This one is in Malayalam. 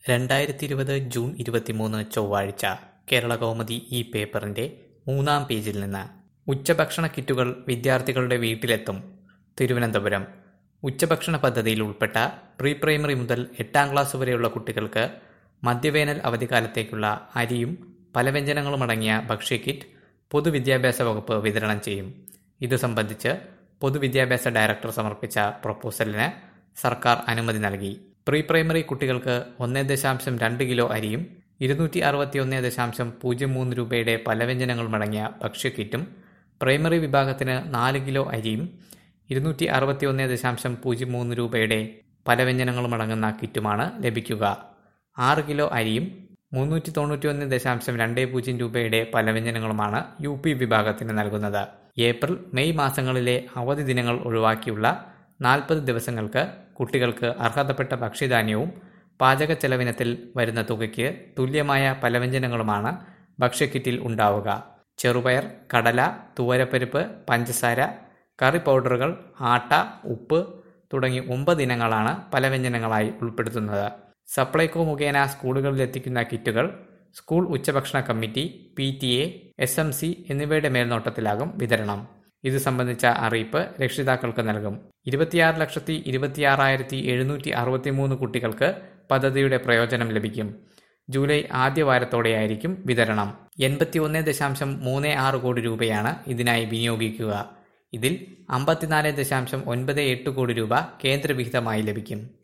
രണ്ടായിരത്തി ഇരുപത് ജൂൺ ഇരുപത്തിമൂന്ന് ചൊവ്വാഴ്ച കേരളകൗമുദി ഈ പേപ്പറിന്റെ മൂന്നാം പേജിൽ നിന്ന് ഉച്ചഭക്ഷണ കിറ്റുകൾ വിദ്യാർത്ഥികളുടെ വീട്ടിലെത്തും തിരുവനന്തപുരം ഉച്ചഭക്ഷണ പദ്ധതിയിൽ ഉൾപ്പെട്ട പ്രീ പ്രൈമറി മുതൽ എട്ടാം ക്ലാസ് വരെയുള്ള കുട്ടികൾക്ക് മധ്യവേനൽ അവധിക്കാലത്തേക്കുള്ള അരിയും പലവ്യഞ്ജനങ്ങളും അടങ്ങിയ ഭക്ഷ്യക്കിറ്റ് പൊതുവിദ്യാഭ്യാസ വകുപ്പ് വിതരണം ചെയ്യും ഇതു സംബന്ധിച്ച് പൊതുവിദ്യാഭ്യാസ ഡയറക്ടർ സമർപ്പിച്ച പ്രപ്പോസലിന് സർക്കാർ അനുമതി നൽകി പ്രീ പ്രൈമറി കുട്ടികൾക്ക് ഒന്നേ ദശാംശം രണ്ട് കിലോ അരിയും ഇരുന്നൂറ്റി അറുപത്തി ഒന്ന് ദശാംശം പൂജ്യം മൂന്ന് രൂപയുടെ പലവ്യഞ്ജനങ്ങളും അടങ്ങിയ ഭക്ഷ്യക്കിറ്റും പ്രൈമറി വിഭാഗത്തിന് നാല് കിലോ അരിയും ഇരുന്നൂറ്റി അറുപത്തി ഒന്ന് ദശാംശം പൂജ്യം മൂന്ന് രൂപയുടെ പലവ്യഞ്ജനങ്ങളും അടങ്ങുന്ന കിറ്റുമാണ് ലഭിക്കുക ആറ് കിലോ അരിയും മുന്നൂറ്റി തൊണ്ണൂറ്റി ഒന്ന് ദശാംശം രണ്ട് പൂജ്യം രൂപയുടെ പലവ്യഞ്ജനങ്ങളുമാണ് യു പി വിഭാഗത്തിന് നൽകുന്നത് ഏപ്രിൽ മെയ് മാസങ്ങളിലെ അവധി ദിനങ്ങൾ ഒഴിവാക്കിയുള്ള നാൽപ്പത് ദിവസങ്ങൾക്ക് കുട്ടികൾക്ക് അർഹതപ്പെട്ട ഭക്ഷ്യധാന്യവും പാചക ചെലവിനത്തിൽ വരുന്ന തുകയ്ക്ക് തുല്യമായ പലവ്യഞ്ജനങ്ങളുമാണ് ഭക്ഷ്യക്കിറ്റിൽ ഉണ്ടാവുക ചെറുപയർ കടല തുവരപ്പരിപ്പ് പഞ്ചസാര കറി പൗഡറുകൾ ആട്ട ഉപ്പ് തുടങ്ങി ഒമ്പത് ഇനങ്ങളാണ് പലവ്യഞ്ജനങ്ങളായി ഉൾപ്പെടുത്തുന്നത് സപ്ലൈകോ മുഖേന സ്കൂളുകളിലെത്തിക്കുന്ന കിറ്റുകൾ സ്കൂൾ ഉച്ചഭക്ഷണ committee P T A S M C എന്നിവയുടെ മേൽനോട്ടത്തിലാകും വിതരണം ഇത് സംബന്ധിച്ച അറിയിപ്പ് രക്ഷിതാക്കൾക്ക് നൽകും ഇരുപത്തിയാറ് ലക്ഷത്തി ഇരുപത്തിയാറായിരത്തി എഴുന്നൂറ്റി അറുപത്തി മൂന്ന് കുട്ടികൾക്ക് പദ്ധതിയുടെ പ്രയോജനം ലഭിക്കും ജൂലൈ ആദ്യ വാരത്തോടെയായിരിക്കും വിതരണം എൺപത്തി ഒന്ന് ദശാംശം മൂന്ന് ആറ് കോടി രൂപയാണ് ഇതിനായി വിനിയോഗിക്കുക ഇതിൽ അമ്പത്തിനാല് ദശാംശം ഒൻപത് എട്ട് കോടി രൂപ കേന്ദ്രവിഹിതമായി ലഭിക്കും